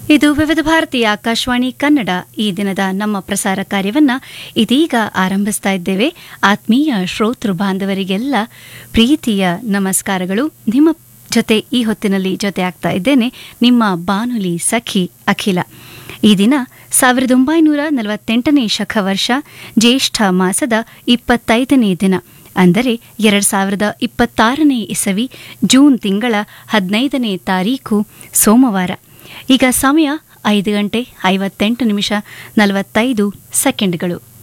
ಇದು ವಿವಿಧ ಭಾರತೀಯ ಆಕಾಶವಾಣಿ ಕನ್ನಡ ಈ ದಿನದ ನಮ್ಮ ಪ್ರಸಾರ ಕಾರ್ಯವನ್ನ ಇದೀಗ ಆರಂಭಿಸ್ತಾ ಇದ್ದೇವೆ ಆತ್ಮೀಯ ಶ್ರೋತೃ ಬಾಂಧವರಿಗೆಲ್ಲ ಪ್ರೀತಿಯ ನಮಸ್ಕಾರಗಳು ನಿಮ್ಮ ಜೊತೆ ಈ ಹೊತ್ತಿನಲ್ಲಿ ಜೊತೆ ಆಗ್ತಾ ಇದ್ದೇನೆ ನಿಮ್ಮ ಬಾನುಲಿ ಸಖಿ ಅಖಿಲ ಈ ದಿನ ಸಾವಿರದ ಒಂಬೈನೂರ ನಲವತ್ತೆಂಟನೇ ಶಕ ವರ್ಷ ಜ್ಯೇಷ್ಠ ಮಾಸದ ಇಪ್ಪತ್ತೈದನೇ ದಿನ ಅಂದರೆ ಎರಡು ಸಾವಿರದ ಇಪ್ಪತ್ತಾರನೇ ಇಸವಿ ಜೂನ್ ತಿಂಗಳ ಹದಿನೈದನೇ ತಾರೀಕು ಸೋಮವಾರ ಈಗ ಸಮಯ ಐದು ಗಂಟೆ ಐವತ್ತೆಂಟು ನಿಮಿಷ ನಲವತ್ತೈದು ಸೆಕೆಂಡ್ಗಳು